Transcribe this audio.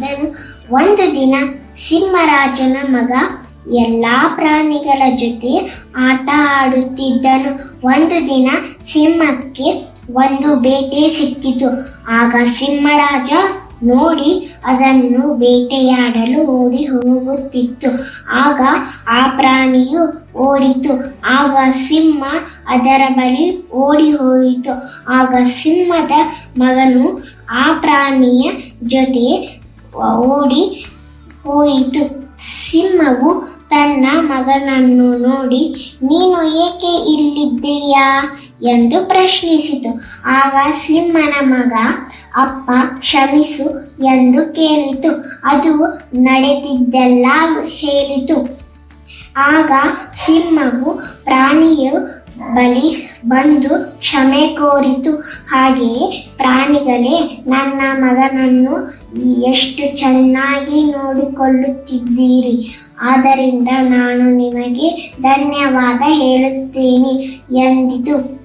ಆಡುತ್ತಿದ್ದನು ಒಂದು ದಿನ ಸಿಂಹರಾಜನ ಮಗ ಎಲ್ಲಾ ಪ್ರಾಣಿಗಳ ಜೊತೆ ಆಟ ಆಡುತ್ತಿದ್ದನು ಒಂದು ದಿನ ಸಿಂಹಕ್ಕೆ ಒಂದು ಬೇಟೆ ಸಿಕ್ಕಿತು ಆಗ ಸಿಂಹರಾಜ ನೋಡಿ ಅದನ್ನು ಬೇಟೆಯಾಡಲು ಓಡಿ ಹೋಗುತ್ತಿತ್ತು ಆಗ ಆ ಪ್ರಾಣಿಯು ಓಡಿತು ಆಗ ಸಿಂಹ ಅದರ ಬಳಿ ಓಡಿ ಹೋಯಿತು ಆಗ ಸಿಂಹದ ಮಗನು ಆ ಪ್ರಾಣಿಯ ಜೊತೆ ಓಡಿ ಹೋಯಿತು ಸಿಂಹವು ತನ್ನ ಮಗನನ್ನು ನೋಡಿ ನೀನು ಏಕೆ ಇಲ್ಲಿದ್ದೀಯಾ ಎಂದು ಪ್ರಶ್ನಿಸಿತು ಆಗ ಸಿಂಹನ ಮಗ ಅಪ್ಪ ಕ್ಷಮಿಸು ಎಂದು ಕೇಳಿತು ಅದು ನಡೆದಿದ್ದೆಲ್ಲ ಹೇಳಿತು ಆಗ ಸಿಂಹವು ಪ್ರಾಣಿಯ ಬಳಿ ಬಂದು ಕ್ಷಮೆ ಕೋರಿತು ಹಾಗೆಯೇ ಪ್ರಾಣಿಗಳೇ ನನ್ನ ಮಗನನ್ನು ಎಷ್ಟು ಚೆನ್ನಾಗಿ ನೋಡಿಕೊಳ್ಳುತ್ತಿದ್ದೀರಿ ಆದ್ದರಿಂದ ನಾನು ನಿಮಗೆ ಧನ್ಯವಾದ ಹೇಳುತ್ತೇನೆ ಎಂದಿತು